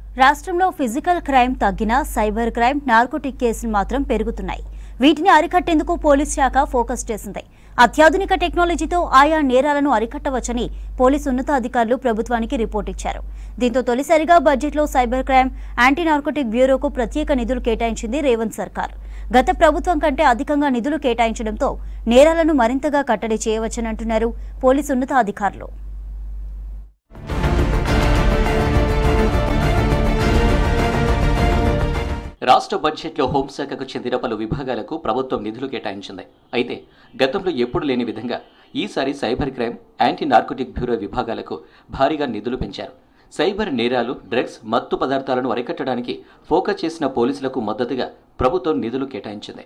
రాష్ట్రంలో physical crime తగ్గినా cyber crime narcotic కేసులు మాత్రం పెరుగుతున్నాయి వీటిని అరికట్టేందుకు పోలీస్ శాఖ ఫోకస్ చేసింది అత్యాధునిక టెక్నాలజీతో ఆయా నేరాలను అరికట్టవచ్చని పోలీసు ఉన్నతాధికారులు ప్రభుత్వానికి రిపోర్ట్ ఇచ్చారు దీంతో తొలిసారిగా బడ్జెట్లో సైబర్ క్రైమ్ యాంటీ నార్కోటిక్ బ్యూరోకు ప్రత్యేక నిధులు కేటాయించింది రేవంత్ సర్కార్ గత ప్రభుత్వం కంటే అధికంగా నిధులు కేటాయించడంతో నేరాలను మరింతగా కట్టడి చేయవచ్చని అంటున్నారు పోలీసు ఉన్నతాధికారులు రాష్ట్ర బడ్జెట్లో హోంశాఖకు చెందిన పలు విభాగాలకు ప్రభుత్వం నిధులు కేటాయించింది అయితే గతంలో ఎప్పుడు లేని విధంగా ఈసారి cyber crime anti narcotic bureau విభాగాలకు భారీగా నిధులు పెంచారు సైబర్ నేరాలు డ్రగ్స్ మత్తు పదార్థాలను అరికట్టడానికి ఫోకస్ చేసిన పోలీసులకు మద్దతుగా ప్రభుత్వం నిధులు కేటాయించింది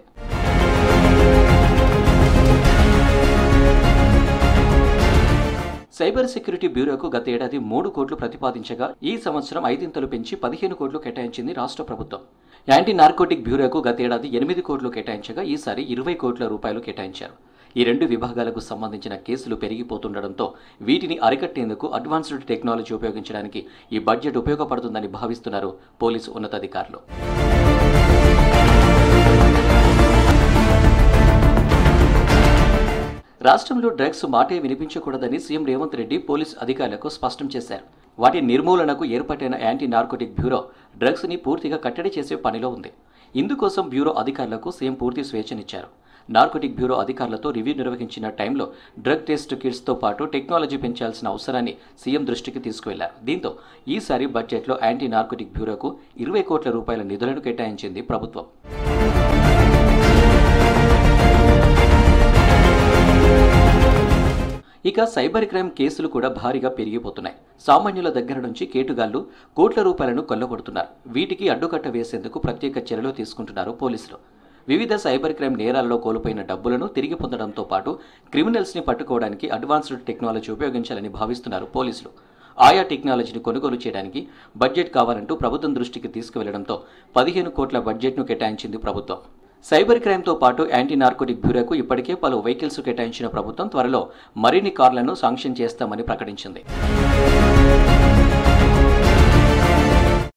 సైబర్ సెక్యూరిటీ బ్యూరోకు గత ఏడాది మూడు కోట్లు ప్రతిపాదించగా ఈ సంవత్సరం ఐదింతలు పెంచి పదిహేను కోట్లు కేటాయించింది రాష్ట్ర ప్రభుత్వం యాంటీ నార్కోటిక్ బ్యూరోకు గత ఏడాది ఎనిమిది కోట్లు కేటాయించగా ఈసారి ఇరవై కోట్ల రూపాయలు కేటాయించారు ఈ రెండు విభాగాలకు సంబంధించిన కేసులు పెరిగిపోతుండటంతో వీటిని అరికట్టేందుకు అడ్వాన్స్డ్ టెక్నాలజీ ఉపయోగించడానికి ఈ బడ్జెట్ ఉపయోగపడుతుందని భావిస్తున్నారు పోలీసు ఉన్నతాధికారులు రాష్ట్రంలో డ్రగ్స్ మాటే వినిపించకూడదని సీఎం రేవంత్ రెడ్డి పోలీస్ అధికారులకు స్పష్టం చేశారు వాటి నిర్మూలనకు ఏర్పాటైన యాంటీ నార్కోటిక్ బ్యూరో డ్రగ్స్ని పూర్తిగా కట్టడి చేసే పనిలో ఉంది ఇందుకోసం బ్యూరో అధికారులకు సీఎం పూర్తి స్వేచ్ఛనిచ్చారు నార్కోటిక్ బ్యూరో అధికారులతో రివ్యూ నిర్వహించిన టైంలో డ్రగ్ టెస్ట్ కిట్స్తో పాటు టెక్నాలజీ పెంచాల్సిన అవసరాన్ని సీఎం దృష్టికి తీసుకువెళ్లారు దీంతో ఈసారి బడ్జెట్లో యాంటీ నార్కోటిక్ బ్యూరోకు ఇరవై కోట్ల రూపాయల నిధులను కేటాయించింది ప్రభుత్వం ఇక సైబర్ క్రైమ్ కేసులు కూడా భారీగా పెరిగిపోతున్నాయి సామాన్యుల దగ్గర నుంచి కేటుగాళ్లు కోట్ల రూపాయలను కొల్లగొడుతున్నారు వీటికి అడ్డుకట్ట వేసేందుకు ప్రత్యేక చర్యలు తీసుకుంటున్నారు పోలీసులు వివిధ సైబర్ క్రైమ్ నేరాల్లో కోల్పోయిన డబ్బులను తిరిగి పొందడంతో పాటు క్రిమినల్స్ని పట్టుకోవడానికి అడ్వాన్స్డ్ టెక్నాలజీ ఉపయోగించాలని భావిస్తున్నారు పోలీసులు ఆయా టెక్నాలజీని కొనుగోలు చేయడానికి బడ్జెట్ కావాలంటూ ప్రభుత్వం దృష్టికి తీసుకువెళ్లడంతో పదిహేను కోట్ల బడ్జెట్ను కేటాయించింది ప్రభుత్వం సైబర్ క్రైమ్తో పాటు యాంటీ నార్కోటిక్ బ్యూరోకు ఇప్పటికే పలు వెహికల్స్ కేటాయించిన ప్రభుత్వం త్వరలో మరిన్ని కార్లను శాంక్షన్ చేస్తామని ప్రకటించింది